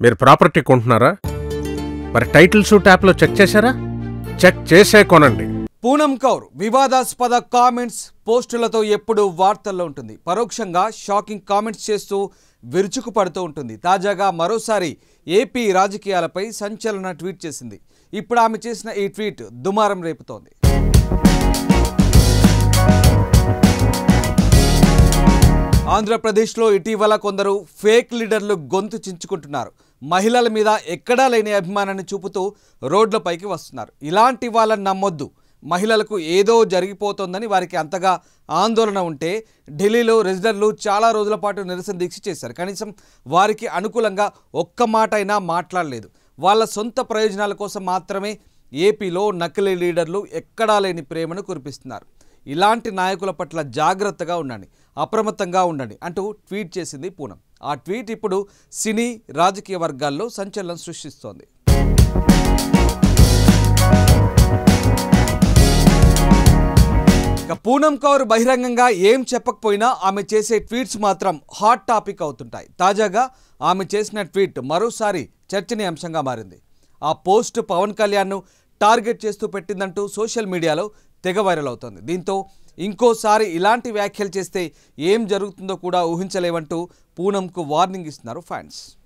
మీరు ప్రాపర్టీ కొంటున్నారా మరి టైటిల్స్ ట్యాప్లో చెక్ చేశారా చెక్ చేసే కొనండి పూనం కౌర్ వివాదాస్పద కామెంట్స్ పోస్టులతో ఎప్పుడు వార్తల్లో ఉంటుంది పరోక్షంగా షాకింగ్ కామెంట్స్ చేస్తూ విరుచుకుపడుతూ ఉంటుంది తాజాగా మరోసారి ఏపీ రాజకీయాలపై సంచలన ట్వీట్ చేసింది ఇప్పుడు ఆమె చేసిన ఈ ట్వీట్ దుమారం రేపుతోంది ఆంధ్రప్రదేశ్లో ఇటీవల కొందరు ఫేక్ లీడర్లు గొంతు చించుకుంటున్నారు మహిళల మీద ఎక్కడా లేని అభిమానాన్ని చూపుతూ రోడ్లపైకి వస్తున్నారు ఇలాంటి వాళ్ళని నమ్మొద్దు మహిళలకు ఏదో జరిగిపోతోందని వారికి అంతగా ఆందోళన ఉంటే ఢిల్లీలో రెసిడెంట్లు చాలా రోజుల పాటు నిరసన దీక్ష చేశారు కనీసం వారికి అనుకూలంగా ఒక్క మాట అయినా మాట్లాడలేదు వాళ్ళ సొంత ప్రయోజనాల కోసం మాత్రమే ఏపీలో నకిలీ లీడర్లు ఎక్కడా లేని ప్రేమను కురిపిస్తున్నారు ఇలాంటి నాయకుల పట్ల జాగ్రత్తగా ఉండండి అప్రమత్తంగా ఉండండి అంటూ ట్వీట్ చేసింది పూనం ఆ ట్వీట్ ఇప్పుడు సినీ రాజకీయ వర్గాల్లో సంచలనం సృష్టిస్తోంది ఇక పూనం కౌర్ బహిరంగంగా ఏం చెప్పకపోయినా ఆమె చేసే ట్వీట్స్ మాత్రం హాట్ టాపిక్ అవుతుంటాయి తాజాగా ఆమె చేసిన ట్వీట్ మరోసారి చర్చనీయాంశంగా మారింది ఆ పోస్ట్ పవన్ కళ్యాణ్ను టార్గెట్ చేస్తూ పెట్టిందంటూ సోషల్ మీడియాలో తెగ వైరల్ అవుతోంది దీంతో ఇంకోసారి ఇలాంటి వ్యాఖ్యలు చేస్తే ఏం జరుగుతుందో కూడా ఊహించలేవంటూ పూనంకు వార్నింగ్ ఇస్తున్నారు ఫ్యాన్స్